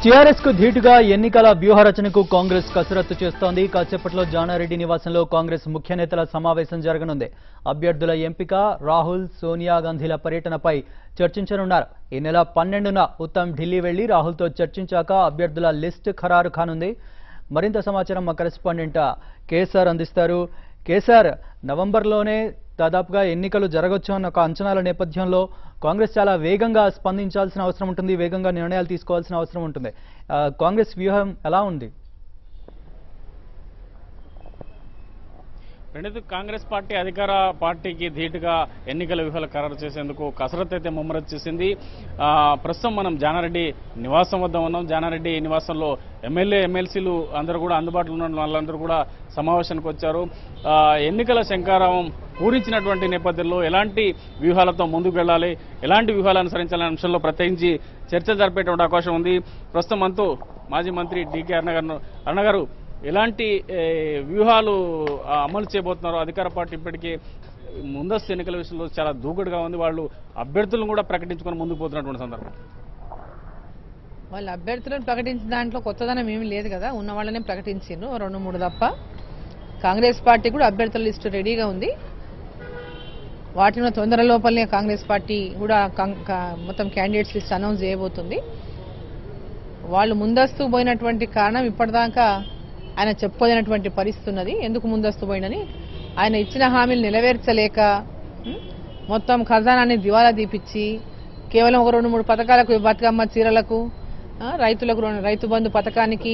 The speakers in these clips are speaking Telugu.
టీఆర్ఎస్ కు ధీటుగా ఎన్నికల వ్యూహ రచనకు కాంగ్రెస్ కసరత్తు చేస్తోంది కాసేపట్లో జానారెడ్డి నివాసంలో కాంగ్రెస్ ముఖ్య నేతల సమావేశం జరగనుంది అభ్యర్థుల ఎంపిక రాహుల్ సోనియా గాంధీల పర్యటనపై చర్చించనున్నారు ఈ నెల పన్నెండున ఉత్తమ్ ఢిల్లీ వెళ్లి రాహుల్తో చర్చించాక అభ్యర్థుల లిస్ట్ ఖరారు కానుంది మరింత సమాచారం మా కరెస్పాండెంట్ కేసార్ అందిస్తారు కేసార్ నవంబర్లోనే దాదాపుగా ఎన్నికలు జరగొచ్చు అన్న ఒక అంచనాల నేపథ్యంలో కాంగ్రెస్ చాలా వేగంగా స్పందించాల్సిన అవసరం ఉంటుంది వేగంగా నిర్ణయాలు తీసుకోవాల్సిన అవసరం ఉంటుంది ఆ, కాంగ్రెస్ వ్యూహం ఎలా ఉంది రెండోది కాంగ్రెస్ పార్టీ అధికార పార్టీకి ధీటుగా ఎన్నికల వ్యూహాలు ఖరారు చేసేందుకు కసరత్తు అయితే ముమ్మరతు చేసింది ఆ, ప్రస్తుతం మనం జానారెడ్డి నివాసం వద్ద ఉన్నాం జానారెడ్డి నివాసంలో ఎమ్మెల్యే ఎమ్మెల్సీలు అందరూ కూడా అందుబాటులో ఉన్న వాళ్ళందరూ కూడా సమావేశానికి వచ్చారు ఆ, ఎన్నికల శంకారావం పూరించినటువంటి నేపథ్యంలో ఎలాంటి వ్యూహాలతో ముందుకు వెళ్ళాలి ఎలాంటి వ్యూహాలు అనుసరించాలనే అంశంలో ప్రత్యేకించి చర్చ జరిపేటువంటి అవకాశం ఉంది ప్రస్తుతం మనతో మాజీ మంత్రి డికే అరుణ గారు అరుణ గారు ఎలాంటి ఏ, వ్యూహాలు ఆ, అమలు చేయబోతున్నారో అధికార పార్టీ ఇప్పటికీ ముందస్తు ఎన్నికల విషయంలో చాలా దూకుడుగా ఉంది వాళ్ళు అభ్యర్థులను కూడా ప్రకటించుకొని ముందుకు పోతున్నటువంటి సందర్భం వాళ్ళ అభ్యర్థులను ప్రకటించిన దాంట్లో కొత్తదనం ఏమీ లేదు కదా ఉన్న వాళ్ళనే ప్రకటించిండ్రు రెండు మూడు తప్ప కాంగ్రెస్ పార్టీ కూడా అభ్యర్థుల లిస్టు రెడీగా ఉంది వాటిని తొందర లోపలనే కాంగ్రెస్ పార్టీ కూడా కం- కా- మొత్తం క్యాండిడేట్స్ లిస్ట్ అనౌన్స్ చేయబోతుంది వాళ్ళు ముందస్తు పోయినటువంటి కారణం ఇప్పటిదాకా ఆయన చెప్పుకోలేనటువంటి పరిస్థితి ఉన్నది ఎందుకు ముందస్తు పోయినని ఆయన ఇచ్చిన హామీలు నెరవేర్చలేక ఉం, మొత్తం ఖజానాన్ని దివాలా తీపిచ్చి కేవలం ఒక రెండు మూడు పథకాలకు బతుకమ్మ చీరలకు ఆ, రైతులకు రెండు- రైతు బంధు పథకానికి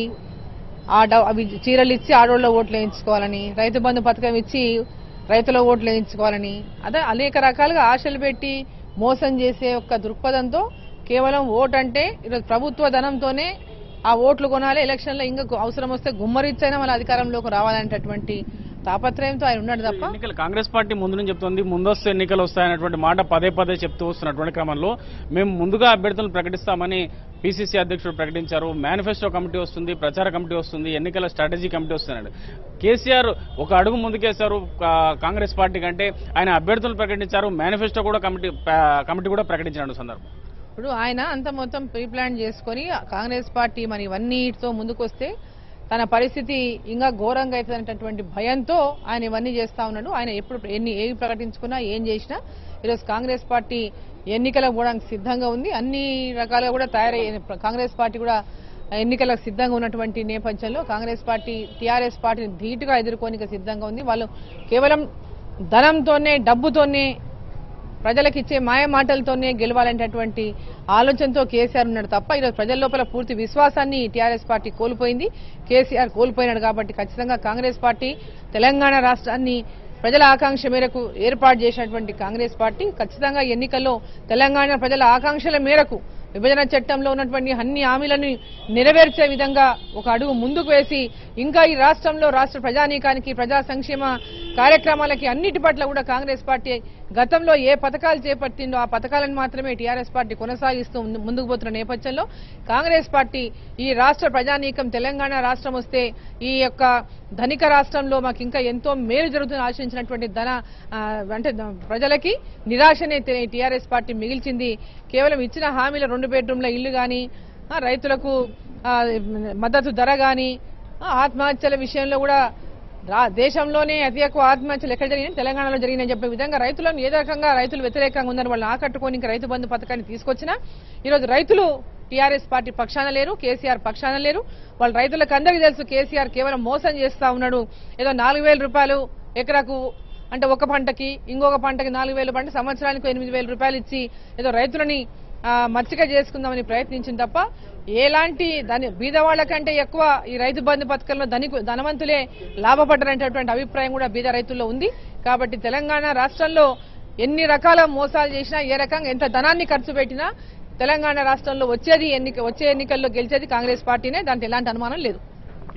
ఆ డ- అవి చీరలు ఇచ్చి ఆడోళ్ళ ఓట్లు వేయించుకోవాలని రైతు బంధు పథకం ఇచ్చి రైతుల ఓట్లు వేయించుకోవాలని అదే అనేక రకాలుగా ఆశలు పెట్టి మోసం చేసే ఒక దృక్పథంతో కేవలం ఓట్ అంటే ఈరోజు ప్రభుత్వ ధనంతోనే ఆ ఓట్లు కొనాలి ఎలక్షన్లో ఇంకా గు- అవసరం వస్తే గుమ్మరిచ్చైనా వాళ్ళ అధికారంలోకి రావాలనేటటువంటి తాపత్రయంతో ఆయన ఉన్నాడు తప్ప ఎన్నికలు కాంగ్రెస్ పార్టీ ముందు నుంచి చెప్తోంది ముందస్తు ఎన్నికలు వస్తాయనేటువంటి మాట పదే పదే చెప్తూ వస్తున్నటువంటి క్రమంలో మేము ముందుగా అభ్యర్థులను ప్రకటిస్తామని పిసిసి అధ్యక్షుడు ప్రకటించారు మేనిఫెస్టో కమిటీ వస్తుంది ప్రచార కమిటీ వస్తుంది ఎన్నికల స్ట్రాటజీ కమిటీ వస్తున్నాడు కేసీఆర్ ఒక అడుగు ముందుకేశారు కా- కాంగ్రెస్ పార్టీ కంటే ఆయన అభ్యర్థులను ప్రకటించారు మేనిఫెస్టో కూడా కమిటీ ప- కమిటీ కూడా ప్రకటించినట్టు సందర్భం ఇప్పుడు ఆయన అంత మొత్తం ప్రీ ప్లాన్ చేసుకొని కాంగ్రెస్ పార్టీ మరి ఇవన్నీటితో ముందుకొస్తే తన పరిస్థితి ఇంకా ఘోరంగా అవుతుందనేటటువంటి భయంతో ఆయన ఇవన్నీ చేస్తా ఉన్నాడు ఆయన ఎప్పుడు ఎన్ని ఏవి ప్రకటించుకున్నా ఏం చేసినా ఈరోజు కాంగ్రెస్ పార్టీ ఎన్నికలకు పోవడానికి సిద్ధంగా ఉంది అన్ని రకాలుగా కూడా తయారయ్యే కాంగ్రెస్ పార్టీ కూడా ఎన్నికలకు సిద్ధంగా ఉన్నటువంటి నేపథ్యంలో కాంగ్రెస్ పార్టీ టీఆర్ఎస్ పార్టీని ధీటుగా ఎదుర్కోనికి సిద్ధంగా ఉంది వాళ్ళు కేవలం ధనంతోనే డబ్బుతోనే ప్రజలకు ఇచ్చే మాయ మాటలతోనే గెలవాలనేటటువంటి ఆలోచనతో కేసీఆర్ ఉన్నాడు తప్ప ఈరోజు ప్రజల లోపల పూర్తి విశ్వాసాన్ని టీఆర్ఎస్ పార్టీ కోల్పోయింది కేసీఆర్ కోల్పోయినాడు కాబట్టి ఖచ్చితంగా కాంగ్రెస్ పార్టీ తెలంగాణ రాష్ట్రాన్ని ప్రజల ఆకాంక్ష మేరకు ఏర్పాటు చేసినటువంటి కాంగ్రెస్ పార్టీ ఖచ్చితంగా ఎన్నికల్లో తెలంగాణ ప్రజల ఆకాంక్షల మేరకు విభజన చట్టంలో ఉన్నటువంటి అన్ని హామీలను నెరవేర్చే విధంగా ఒక అడుగు ముందుకు వేసి ఇంకా ఈ రాష్ట్రంలో రాష్ట్ర ప్రజానీకానికి ప్రజా సంక్షేమ కార్యక్రమాలకి అన్నిటి పట్ల కూడా కాంగ్రెస్ పార్టీ గతంలో ఏ పథకాలు చేపట్టిందో ఆ పథకాలను మాత్రమే టీఆర్ఎస్ పార్టీ కొనసాగిస్తూ ముందు- ముందుకు పోతున్న నేపథ్యంలో కాంగ్రెస్ పార్టీ ఈ రాష్ట్ర ప్రజానీకం తెలంగాణ రాష్ట్రం వస్తే ఈ యొక్క ధనిక రాష్ట్రంలో మాకు ఇంకా ఎంతో మేలు జరుగుతుందని ఆశించినటువంటి ధన ఆ, అంటే ద- ప్రజలకి నిరాశనే టీఆర్ఎస్ పార్టీ మిగిల్చింది కేవలం ఇచ్చిన హామీల రెండు బెడ్రూమ్ల ఇల్లు కానీ రైతులకు ఆ, మద్దతు ధర కానీ ఆత్మహత్యల విషయంలో కూడా రా దేశంలోనే అతి ఎక్కువ ఆత్మహత్యలు ఎక్కడ జరిగినాయి తెలంగాణలో జరిగినాయని చెప్పే విధంగా రైతులను ఏ రకంగా రైతులు వ్యతిరేకంగా ఉందని వాళ్ళని ఆకట్టుకొని ఇంకా రైతు బంధు పథకాన్ని తీసుకొచ్చినా ఈరోజు రైతులు టీఆర్ఎస్ పార్టీ పక్షాన లేరు కేసీఆర్ పక్షాన లేరు వాళ్ళ రైతులకు అందరికీ తెలుసు కేసీఆర్ కేవలం మోసం చేస్తా ఉన్నాడు ఏదో నాలుగు వేల రూపాయలు ఎకరాకు అంటే ఒక పంటకి ఇంకొక పంటకి నాలుగు వేలు పంట సంవత్సరానికి ఎనిమిది వేల రూపాయలు ఇచ్చి ఏదో రైతులని ఆ, మచ్చిక చేసుకుందామని ప్రయత్నించింది తప్ప ఎలాంటి దాని బీదవాళ్ల కంటే ఎక్కువ ఈ రైతు బంధు పథకంలో ధనికు ధనవంతులే లాభపడ్డారనేటటువంటి అభిప్రాయం కూడా బీద రైతుల్లో ఉంది కాబట్టి తెలంగాణ రాష్ట్రంలో ఎన్ని రకాల మోసాలు చేసినా ఏ రకంగా ఎంత ధనాన్ని ఖర్చు పెట్టినా తెలంగాణ రాష్ట్రంలో వచ్చేది ఎన్నిక వచ్చే ఎన్నికల్లో గెలిచేది కాంగ్రెస్ పార్టీనే దాంట్లో ఎలాంటి అనుమానం లేదు ఓకే.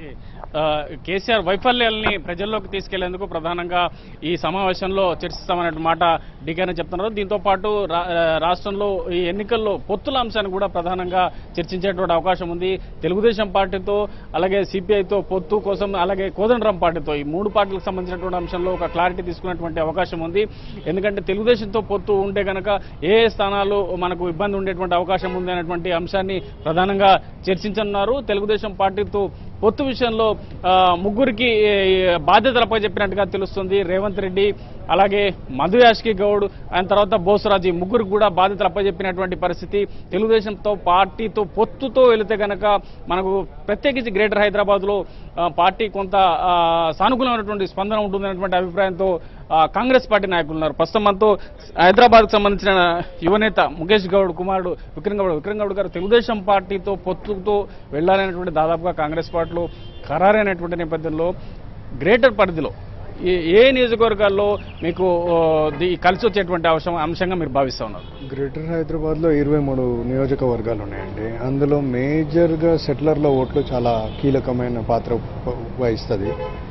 ఆ, కేసీఆర్ వైఫల్యాల్ని ప్రజల్లోకి తీసుకెళ్లేందుకు ప్రధానంగా ఈ సమావేశంలో చర్చిస్తామనే మాట డిగానే చెప్తున్నారు దీంతో పాటు రా- ఆ, రాష్ట్రంలో ఈ ఎన్నికల్లో పొత్తుల అంశాన్ని కూడా ప్రధానంగా చర్చించేటువంటి అవకాశం ఉంది తెలుగుదేశం పార్టీతో అలాగే సిపిఐతో పొత్తు కోసం అలాగే కోదండరాం పార్టీతో ఈ మూడు పార్టీలకు సంబంధించినటువంటి అంశంలో ఒక క్లారిటీ తీసుకునేటువంటి అవకాశం ఉంది ఎందుకంటే తెలుగుదేశంతో పొత్తు ఉంటే కనుక ఏ ఏ స్థానాలు మనకు ఇబ్బంది ఉండేటువంటి అవకాశం ఉంది అనేటువంటి అంశాన్ని ప్రధానంగా చర్చించనున్నారు తెలుగుదేశం పార్టీతో పొత్తు విషయంలో ఆ, ముగ్గురికి ఏ, బాధ్యతలపై చెప్పినట్టుగా తెలుస్తుంది రేవంత్ రెడ్డి అలాగే మధు యాష్కి గౌడ్ ఆయన తర్వాత బోసరాజు ఈ ముగ్గురికి కూడా బాధ్యతలు అప్పచెప్పినటువంటి పరిస్థితి తెలుగుదేశంతో పార్టీతో పొత్తుతో వెళితే గనక మనకు ప్రత్యేకించి గ్రేటర్ హైదరాబాద్లో ఆ, పార్టీ కొంత ఆ, సానుకూలమైనటువంటి స్పందన ఉంటుందనేటువంటి అభిప్రాయంతో ఆ, కాంగ్రెస్ పార్టీ నాయకులు ఉన్నారు ప్రస్తుతం మనతో హైదరాబాద్కు సంబంధించిన యువనేత ముఖేష్ గౌడ్ కుమారుడు విక్రమ్ గౌడ్ విక్రమ్ గౌడ్ గారు తెలుగుదేశం పార్టీతో పొత్తుతో వెళ్ళాలనేటువంటి దాదాపుగా కాంగ్రెస్ పార్టీలో ఖరారైనటువంటి నేపథ్యంలో గ్రేటర్ పరిధిలో ఏ- ఏ నియోజకవర్గాల్లో మీకు ఆ, ది- కలిసి వచ్చేటువంటి అంశం అంశంగా మీరు భావిస్తా ఉన్నారు గ్రేటర్ హైదరాబాద్లో ఇరవై మూడు నియోజకవర్గాలు ఉన్నాయండి అందులో మేజర్గా సెటిలర్ల ఓట్లు చాలా కీలకమైన పాత్ర వ- వహిస్తుంది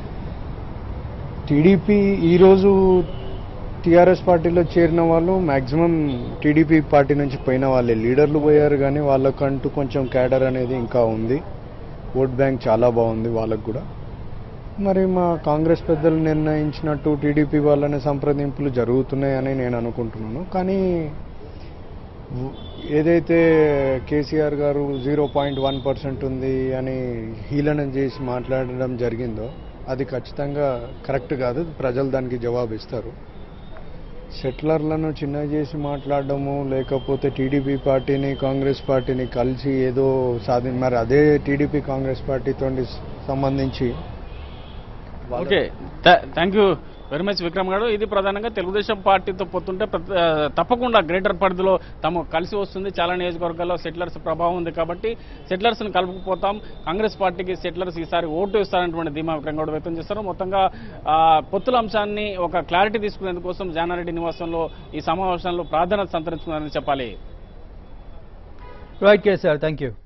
టీడీపీ ఈరోజు టీఆర్ఎస్ పార్టీలో చేరిన వాళ్ళు మ్యాక్సిమం టీడీపీ పార్టీ నుంచి పోయిన వాళ్ళే లీడర్లు పోయారు కానీ వాళ్ళకంటూ కొంచెం క్యాడర్ అనేది ఇంకా ఉంది ఓట్ బ్యాంక్ చాలా బాగుంది వాళ్ళకు కూడా మరి మా కాంగ్రెస్ పెద్దలు నిర్ణయించినట్టు టీడీపీ వాళ్ళని సంప్రదింపులు జరుగుతున్నాయని నేను అనుకుంటున్నాను కానీ వ్- ఏదైతే కేసీఆర్ గారు జీరో పాయింట్ వన్ పర్సెంట్ ఉంది అని హీలన చేసి మాట్లాడడం జరిగిందో అది ఖచ్చితంగా కరెక్ట్ కాదు ప్రజలు దానికి జవాబు ఇస్తారు సెటిలర్లను చిన్న చేసి మాట్లాడడము లేకపోతే టీడీపీ పార్టీని కాంగ్రెస్ పార్టీని కలిసి ఏదో సాధి మరి అదే టీడీపీ కాంగ్రెస్ పార్టీతో సంబంధించి వాళ్ళ- okay thank you very much Vikram garu ఇది ప్రధానంగా తెలుగుదేశం పార్టీతో పొత్తుంటే ప్రత- ఆ, తప్పకుండా గ్రేటర్ పరిధిలో తమ కలిసి వస్తుంది చాలా నియోజకవర్గాల్లో సెటిలర్స్ ప్రభావం ఉంది కాబట్టి సెటిలర్స్ ని కలుపుకుపోతాం కాంగ్రెస్ పార్టీకి సెటిలర్స్ ఈసారి ఓటు ఇస్తారనేటువంటి ధీమా విక్రమ్ గౌడ్ వ్యక్తం చేస్తారు మొత్తంగా ఆ, పొత్తుల అంశాన్ని ఒక క్లారిటీ తీసుకునేందుకోసం జానారెడ్డి నివాసంలో ఈ సమావేశంలో ప్రాధాన్యత సంతరించుకున్నారని చెప్పాలి రైట్ కేసీఆర్ థ్యాంక్ యూ